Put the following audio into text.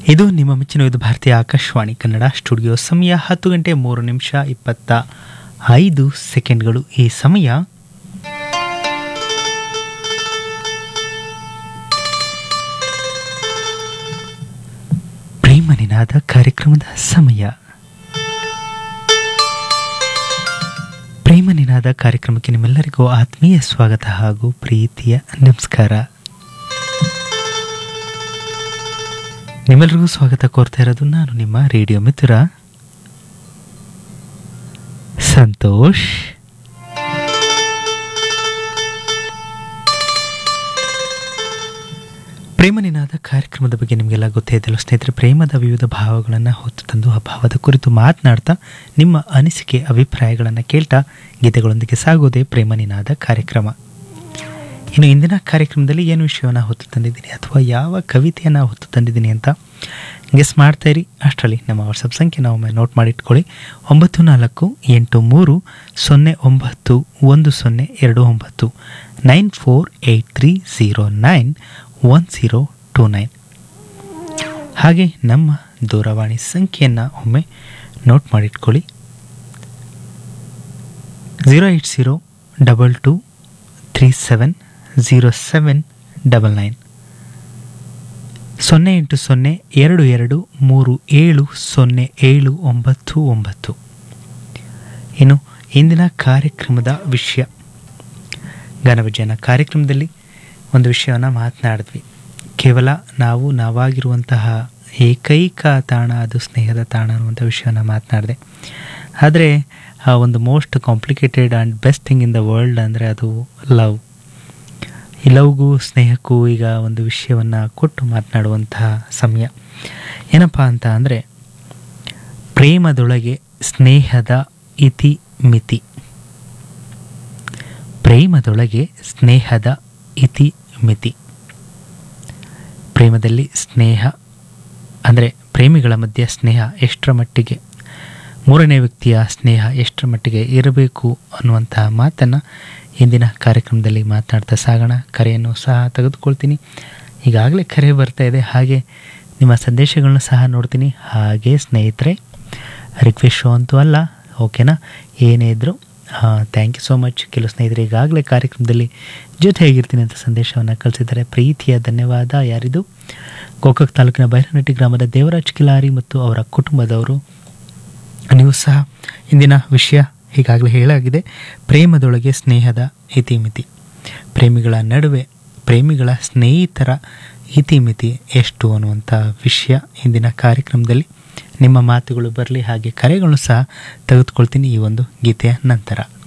ಇದು ನಿಮ್ಮ ಮೆಚ್ಚಿನ ಇದು ಭಾರತೀಯ ಆಕಾಶವಾಣಿ ಕನ್ನಡ ಸ್ಟುಡಿಯೋ ಸಮಯ ಹತ್ತು ಗಂಟೆ ಮೂರು ನಿಮಿಷ ಇಪ್ಪತ್ತ ಐದು ಸೆಕೆಂಡ್ಗಳು ಈ ಸಮಯ ಪ್ರೇಮ ನಿನಾದ ಕಾರ್ಯಕ್ರಮದ ಸಮಯ ಪ್ರೇಮ ನಿನಾದ ಕಾರ್ಯಕ್ರಮಕ್ಕೆ ನಿಮ್ಮೆಲ್ಲರಿಗೂ ಆತ್ಮೀಯ ಸ್ವಾಗತ ಹಾಗೂ ಪ್ರೀತಿಯ ನಮಸ್ಕಾರ ನಿಮ್ಮೆಲ್ಲರಿಗೂ ಸ್ವಾಗತ ಕೋರ್ತಾ ಇರೋದು ನಾನು ನಿಮ್ಮ ರೇಡಿಯೋ ಮಿತ್ರ ಸಂತೋಷ್ ಪ್ರೇಮ ನಿನಾದ ಕಾರ್ಯಕ್ರಮದ ಬಗ್ಗೆ ನಿಮಗೆಲ್ಲ ಗೊತ್ತೇ ಇದೆಯಲ್ಲ ಸ್ನೇಹಿತರೆ ಪ್ರೇಮದ ವಿವಿಧ ಭಾವಗಳನ್ನು ಹೊತ್ತು ತಂದು ಆ ಭಾವದ ಕುರಿತು ಮಾತನಾಡ್ತಾ ನಿಮ್ಮ ಅನಿಸಿಕೆ ಅಭಿಪ್ರಾಯಗಳನ್ನು ಕೇಳ್ತಾ ಗೀತೆಗಳೊಂದಿಗೆ ಸಾಗೋದೇ ಪ್ರೇಮ ನಿನಾದ ಕಾರ್ಯಕ್ರಮ ಇನ್ನು ಇಂದಿನ ಕಾರ್ಯಕ್ರಮದಲ್ಲಿ ಏನು ವಿಷಯವನ್ನು ಹೊತ್ತು ತಂದಿದ್ದೀನಿ ಅಥವಾ ಯಾವ ಕವಿತೆಯನ್ನು ಹೊತ್ತು ತಂದಿದ್ದೀನಿ ಅಂತ ಗೆಸ್ ಮಾಡ್ತಾ ಇರಿ ಅಷ್ಟರಲ್ಲಿ ನಮ್ಮ ವಾಟ್ಸಪ್ ಸಂಖ್ಯೆ ನಾವು ನೋಟ್ ಮಾಡಿಟ್ಕೊಳ್ಳಿ ಒಂಬತ್ತು ನಾಲ್ಕು ಎಂಟು ಮೂರು ಸೊನ್ನೆ ಒಂಬತ್ತು ಒಂದು ಸೊನ್ನೆ ಎರಡು ಒಂಬತ್ತು nine four eight three zero nine one zero two nine ಹಾಗೆ ನಮ್ಮ ದೂರವಾಣಿ ಸಂಖ್ಯೆಯನ್ನು ಒಮ್ಮೆ ನೋಟ್ ಮಾಡಿಟ್ಕೊಳ್ಳಿ zero eight zero double two three seven zero seven double nine ಸೊನ್ನೆ ಎಂಟು ಸೊನ್ನೆ ಎರಡು ಎರಡು ಮೂರು ಏಳು ಸೊನ್ನೆ ಏಳು ಒಂಬತ್ತು ಒಂಬತ್ತು ಇನ್ನು ಇಂದಿನ ಕಾರ್ಯಕ್ರಮದ ವಿಷಯ ಗಾನವಿಜಯನ ಕಾರ್ಯಕ್ರಮದಲ್ಲಿ ಒಂದು ವಿಷಯವನ್ನು ಮಾತನಾಡಿದ್ವಿ ಕೇವಲ ನಾವು ನಾವಾಗಿರುವಂತಹ ಏಕೈಕ ತಾಣ ಅದು ಸ್ನೇಹದ ತಾಣ ಅನ್ನುವಂಥ ವಿಷಯವನ್ನು ಮಾತನಾಡಿದೆ ಆದರೆ ಒಂದು most complicated and best thing in the world ಅಂದರೆ ಅದು ಲವ್ ಈ ಲವ್ಗೂ ಸ್ನೇಹಕ್ಕೂ ಈಗ ಒಂದು ವಿಷಯವನ್ನು ಕೊಟ್ಟು ಮಾತನಾಡುವಂತಹ ಸಮಯ ಏನಪ್ಪ ಅಂತ ಅಂದರೆ ಪ್ರೇಮದೊಳಗೆ ಸ್ನೇಹದ ಇತಿ ಮಿತಿ ಪ್ರೇಮದೊಳಗೆ ಸ್ನೇಹದ ಇತಿ ಮಿತಿ ಪ್ರೇಮದಲ್ಲಿ ಸ್ನೇಹ ಅಂದರೆ ಪ್ರೇಮಿಗಳ ಮಧ್ಯೆ ಸ್ನೇಹ ಎಷ್ಟರ ಮಟ್ಟಿಗೆ ಮೂರನೇ ವ್ಯಕ್ತಿಯ ಸ್ನೇಹ ಎಷ್ಟರ ಮಟ್ಟಿಗೆ ಇರಬೇಕು ಅನ್ನುವಂತಹ ಮಾತನ್ನು ಇಂದಿನ ಕಾರ್ಯಕ್ರಮದಲ್ಲಿ ಮಾತನಾಡ್ತಾ ಸಾಗೋಣ ಕರೆಯನ್ನು ಸಹ ತೆಗೆದುಕೊಳ್ತೀನಿ ಈಗಾಗಲೇ ಕರೆ ಬರ್ತಾ ಇದೆ ಹಾಗೆ ನಿಮ್ಮ ಸಂದೇಶಗಳನ್ನ ಸಹ ನೋಡ್ತೀನಿ ಹಾಗೆ ಸ್ನೇಹಿತರೆ ರಿಕ್ವೆಸ್ಟ್ ಶೋ ಅಂತೂ ಅಲ್ಲ ಓಕೆನಾ ಏನೇ ಇದ್ದರೂ ಥ್ಯಾಂಕ್ ಯು ಸೋ ಮಚ್ ಕೆಲವು ಸ್ನೇಹಿತರೆ ಈಗಾಗಲೇ ಕಾರ್ಯಕ್ರಮದಲ್ಲಿ ಜೊತೆಯಾಗಿರ್ತೀನಿ ಅಂತ ಸಂದೇಶವನ್ನು ಕಳಿಸಿದ್ದಾರೆ ಪ್ರೀತಿಯ ಧನ್ಯವಾದ ಯಾರಿದು ಗೋಕಾಕ್ ತಾಲೂಕಿನ ಬೈಲನಟ್ಟಿ ಗ್ರಾಮದ ದೇವರಾಜ್ ಕಿಲಾರಿ ಮತ್ತು ಅವರ ಕುಟುಂಬದವರು ನೀವು ಸಹ ಇಂದಿನ ವಿಷಯ ಈಗಾಗಲೇ ಹೇಳಾಗಿದೆ ಪ್ರೇಮದೊಳಗೆ ಸ್ನೇಹದ ಇತಿಮಿತಿ ಪ್ರೇಮಿಗಳ ನಡುವೆ ಪ್ರೇಮಿಗಳ ಸ್ನೇಹಿತರ ಇತಿಮಿತಿ ಎಷ್ಟು ಅನ್ನುವಂಥ ವಿಷಯ ಇಂದಿನ ಕಾರ್ಯಕ್ರಮದಲ್ಲಿ ನಿಮ್ಮ ಮಾತುಗಳು ಬರಲಿ ಹಾಗೆ ಕರೆಗಳು ಸಹ ತೆಗೆದುಕೊಳ್ತೀನಿ ಈ ಒಂದು ಗೀತೆಯ ನಂತರ